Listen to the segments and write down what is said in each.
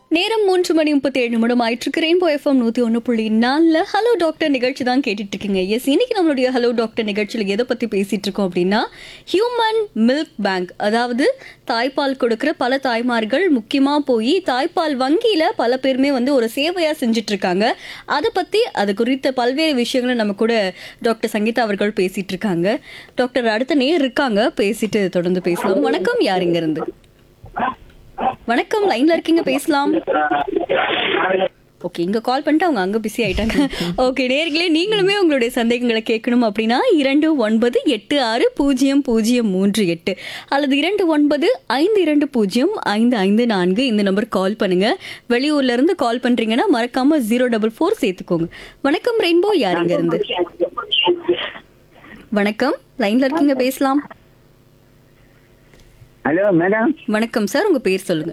நேரம் மூன்று மணி முப்பத்தி ஏழு நிமிடம் ஆயிட்டு ரெயின்போ எஃப்எம் நூத்தி ஒன்று புள்ளி நாலில் ஹலோ டாக்டர் நிகழ்ச்சி தான் கேட்டுட்டு இருக்கீங்க எஸ் இன்னைக்கு நம்மளுடைய ஹலோ டாக்டர் நிகழ்ச்சியில் எதை பத்தி பேசிட்டு இருக்கோம் அப்படின்னா ஹியூமன் மில்க் பேங்க் அதாவது தாய்ப்பால் கொடுக்கிற பல தாய்மார்கள் முக்கியமா போய் தாய்ப்பால் வங்கியில பல பேருமே வந்து ஒரு சேவையா செஞ்சுட்டு இருக்காங்க அதை பத்தி அது குறித்த பல்வேறு விஷயங்களை நம்ம கூட டாக்டர் சங்கீதா அவர்கள் பேசிட்டு இருக்காங்க டாக்டர் அடுத்த நேர் இருக்காங்க பேசிட்டு தொடர்ந்து பேசலாம் வணக்கம் யார் இங்க இருந்து வணக்கம் லைன்ல இருக்கீங்க பேசலாம் ஓகே இங்க கால் பண்ணிட்டு அவங்க அங்க பிஸி ஆயிட்டாங்க ஓகே நேர்களே நீங்களுமே உங்களுடைய சந்தேகங்களை கேட்கணும் அப்படின்னா இரண்டு ஒன்பது எட்டு ஆறு பூஜ்ஜியம் பூஜ்ஜியம் மூன்று எட்டு அல்லது இரண்டு ஒன்பது ஐந்து இரண்டு பூஜ்ஜியம் ஐந்து ஐந்து நான்கு இந்த நம்பர் கால் பண்ணுங்க வெளியூர்ல இருந்து கால் பண்றீங்கன்னா மறக்காம ஜீரோ டபுள் ஃபோர் சேர்த்துக்கோங்க வணக்கம் ரெயின்போ யார் இங்க இருந்து வணக்கம் லைன்ல இருக்கீங்க பேசலாம் ஹலோ மேடம் வணக்கம் சார் உங்க பேர் சொல்லுங்க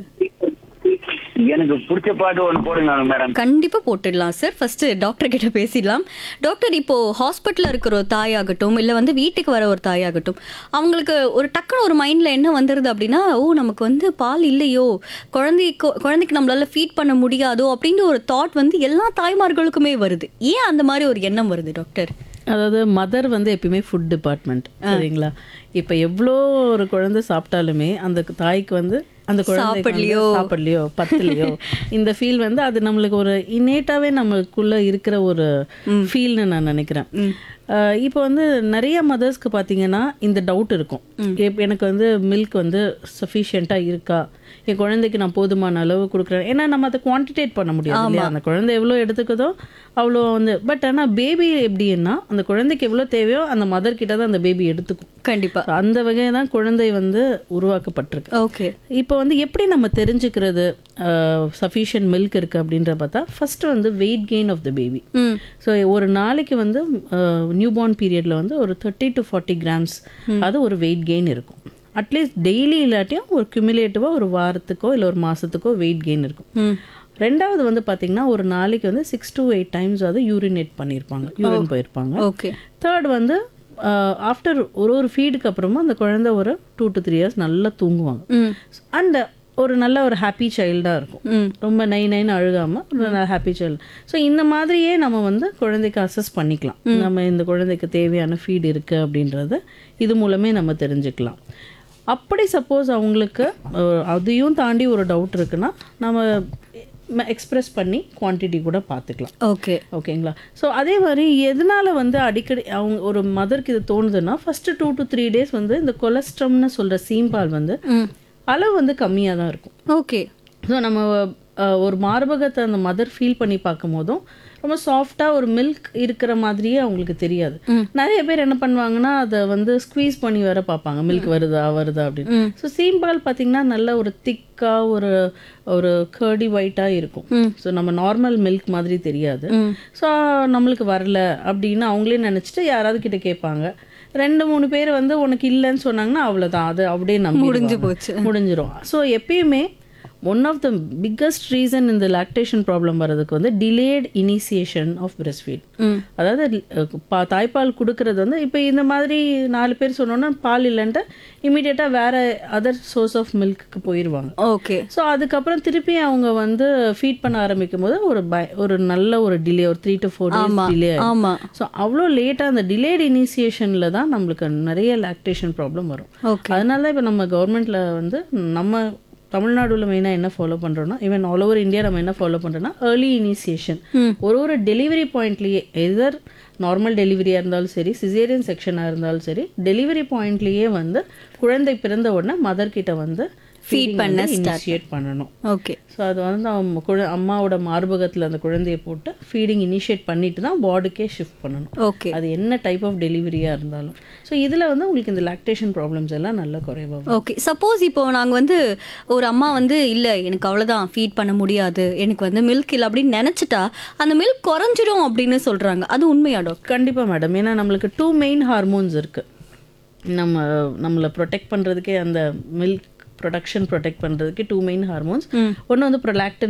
எனக்கு பிடிச்ச பாட்டு ஒன்று போடுங்க மேடம் கண்டிப்பா போட்டுடலாம் சார் ஃபர்ஸ்ட் டாக்டர் கிட்ட பேசிடலாம் டாக்டர் இப்போ ஹாஸ்பிட்டல்ல இருக்கிற ஒரு தாயாகட்டும் இல்ல வந்து வீட்டுக்கு வர ஒரு தாயாகட்டும் அவங்களுக்கு ஒரு டக்குன்னு ஒரு மைண்ட்ல என்ன வந்துருது அப்படின்னா ஓ நமக்கு வந்து பால் இல்லையோ குழந்தை குழந்தைக்கு நம்மளால ஃபீட் பண்ண முடியாதோ அப்படின்ற ஒரு தாட் வந்து எல்லா தாய்மார்களுக்குமே வருது ஏன் அந்த மாதிரி ஒரு எண்ணம் வருது டாக்டர் அதாவது மதர் வந்து எப்பயுமே ஃபுட் டிபார்ட்மெண்ட் சரிங்களா இப்போ எவ்வளோ ஒரு குழந்தை சாப்பிட்டாலுமே அந்த தாய்க்கு வந்து அந்த குழந்தை சாப்பிடலையோ. சாப்பிடலையோ பத்தலையோ இந்த ஃபீல் வந்து அது நம்மளுக்கு ஒரு இன்னேட்டாவே நம்மளுக்குள்ள இருக்கிற ஒரு ஃபீல்னு நான் நினைக்கிறேன் அஹ் இப்போ வந்து நிறைய மதர்ஸ்க்கு பார்த்தீங்கன்னா இந்த டவுட் இருக்கும் எப்- எனக்கு வந்து மில்க் வந்து சஃபிஷியண்ட்டாக இருக்கா என் குழந்தைக்கு நான் போதுமான அளவு கொடுக்குறேன் ஏன்னா நம்ம அதை குவான்டிடேட் பண்ண முடியாது இல்லையா அந்த குழந்தை எவ்வளோ எடுத்துக்குதோ அவ்வளோ வந்து பட் ஆனால் பேபி எப்படின்னா அந்த குழந்தைக்கு எவ்வளோ தேவையோ அந்த மதர் கிட்ட தான் அந்த பேபி எடுத்துக்கும் கண்டிப்பா அந்த வகையை தான் குழந்தை வந்து உருவாக்கப்பட்டிருக்கு ஓகே இப்போ வந்து எப்படி நம்ம தெரிஞ்சுக்கிறது சஃபிஷியன்ட் மில்க் இருக்குது அப்படின்ற பார்த்தா ஃபர்ஸ்ட் வந்து weight gain of the baby hmm so ஒரு நாளைக்கு வந்து நியூ பார்ன் பீரியடில் வந்து ஒரு தேர்ட்டி டு ஃபார்ட்டி கிராம்ஸ் அது ஒரு வெயிட் கெயின் இருக்கும் அட்லீஸ்ட் டெய்லி இல்லாட்டியும் ஒரு குமுலேட்டிவாக ஒரு வாரத்துக்கோ இல்லை ஒரு மாதத்துக்கோ வெயிட் கெயின் இருக்கும் ம் ரெண்டாவது வந்து பார்த்தீங்கன்னா ஒரு நாளைக்கு வந்து சிக்ஸ் டு எயிட் டைம்ஸ் அது யூரினேட் பண்ணியிருப்பாங்க யூரின் போயிருப்பாங்க ஓகே தேர்ட் வந்து ஆஃப்டர் ஒரு ஒரு ஃபீடுக்கு அப்புறமா அந்த குழந்தை ஒரு டூ டு த்ரீ இயர்ஸ் நல்லா தூங்குவாங்க ம் அந்த ஒரு நல்ல ஒரு ஹாப்பி சைல்டாக இருக்கும் ம் ரொம்ப நை நைன்னு அழுகாமல் ஒரு நல்ல ஹாப்பி சைல்டு ஸோ இந்த மாதிரியே நம்ம வந்து குழந்தைக்கு அசஸ் பண்ணிக்கலாம் நம்ம இந்த குழந்தைக்கு தேவையான ஃபீட் இருக்குது அப்படின்றத இது மூலமே நம்ம தெரிஞ்சுக்கலாம் அப்படி சப்போஸ் அவங்களுக்கு அஹ், அதையும் தாண்டி ஒரு டவுட் இருக்குன்னா நம்ம எக்ஸ்பிரஸ் பண்ணி குவான்டிட்டி கூட பார்த்துக்கலாம் ஓகே ஓகேங்களா ஸோ அதே மாதிரி எதனால வந்து அடிக்கடி அவங்க ஒரு மதருக்கு இது தோணுதுன்னா first two to three days வந்து இந்த கொலஸ்ட்ரம்னு சொல்கிற சீம்பால் வந்து ம் அளவு வந்து கம்மியாக தான் இருக்கும் ஓகே ஸோ நம்ம அஹ், ஒரு மார்பகத்தை அந்த மதர் ஃபீல் பண்ணி பார்க்கும் போதும் ரொம்ப சாஃப்டாக ஒரு மில்க் இருக்கிற மாதிரியே அவங்களுக்கு தெரியாது நிறைய பேர் என்ன பண்ணுவாங்கன்னா அதை வந்து ஸ்குவீஸ் பண்ணி வர பார்ப்பாங்க மில்க் வருதா வருதா அப்படின்னு ஸோ சீம்பால் பார்த்தீங்கன்னா நல்ல ஒரு திக்காக ஒரு ஒரு கர்டி ஒயிட்டாக இருக்கும் ஸோ நம்ம நார்மல் மில்க் மாதிரி தெரியாது ஸோ நம்மளுக்கு வரல அப்படின்னு அவங்களே நினச்சிட்டு யாராவது கிட்ட கேட்பாங்க ரெண்டு மூணு பேர் வந்து உனக்கு இல்லைன்னு சொன்னாங்கன்னா அவ்வளோதான் அது அப்படியே நம்பி முடிஞ்சு போச்சு. முடிஞ்சிரும் ஸோ எப்பயுமே one of the biggest reason இந்த லாக்டேஷன் ப்ராப்ளம் வர்றதுக்கு வந்து delayed initiation of breast feed hmm அதாவது அஹ், பா- தாய்ப்பால் கொடுக்கறது வந்து இப்போ இந்த மாதிரி நாலு பேர் சொன்னோன்னா பால் இல்லைன்ட்டு இமீடியட்டாக வேற அதர் சோர்ஸ் ஆஃப் மில்க்கு போயிடுவாங்க ஓகே ஸோ அதுக்கப்புறம் திருப்பி அவங்க வந்து ஃபீட் பண்ண ஆரம்பிக்கும் போது ஒரு பய ஒரு நல்ல ஒரு டிலே ஒரு த்ரீ டு ஃபோர் டேஸ் ஆமா டிலே ஆமா ஸோ அவ்வளோ லேட்டாக அந்த டிலேட் இனிஷியேஷனில் தான் நம்மளுக்கு நிறைய லாக்டேஷன் ப்ராப்ளம் வரும் ஓகே அதனால தான் இப்போ நம்ம கவர்மெண்ட்டில் வந்து நம்ம தமிழ்நாடுல மெயினாக என்ன ஃபாலோ பண்ணுறோன்னா ஈவன் ஆல் ஓவர் இந்தியா நம்ம என்ன ஃபாலோ பண்ணுறோன்னா ஏர்லி இனிஷியேஷன் ஒரு ஒரு டெலிவரி பாயிண்ட்லேயே எதர் நார்மல் டெலிவரியாக இருந்தாலும் சரி சிசேரியன் செக்ஷனாக இருந்தாலும் சரி டெலிவரி பாயிண்ட்லேயே வந்து குழந்தை பிறந்த உடனே மதர் கிட்ட வந்து Feed பண்ண இனிஷியேட் பண்ணணும் ஓகே ஸோ அது வந்து அவங்க குழ அம்மாவோட மார்பகத்தில் அந்த குழந்தைய போட்டு ஃபீடிங் இனிஷியேட் பண்ணிட்டு தான் பாடிக்கே ஷிஃப்ட் பண்ணணும் ஓகே அது என்ன டைப் ஆஃப் டெலிவரியாக இருந்தாலும் ஸோ இதில் வந்து உங்களுக்கு இந்த லாக்டேஷன் ப்ராப்ளம்ஸ் எல்லாம் நல்லா குறைவாகும் ஓகே சப்போஸ் இப்போ நாங்கள் வந்து ஒரு அம்மா வந்து இல்லை எனக்கு அவ்வளோதான் ஃபீட் பண்ண முடியாது எனக்கு வந்து மில்க் இல்லை அப்படின்னு நினச்சிட்டா அந்த மில்க் குறைஞ்சிடும் அப்படின்னு சொல்கிறாங்க அது உண்மையா டாக்டர் கண்டிப்பாக மேடம் ஏன்னா நம்மளுக்கு டூ மெயின் ஹார்மோன்ஸ் இருக்குது நம்ம நம்மளை ப்ரொடெக்ட் பண்ணுறதுக்கே அந்த மில்க் ப்ரொடக்ஷன் ப்ரொடெக்ட் பண்ணுறதுக்கு டூ மெயின் ஹார்மோன்ஸ் ஒன்று வந்து ப்ரொலாக்டின்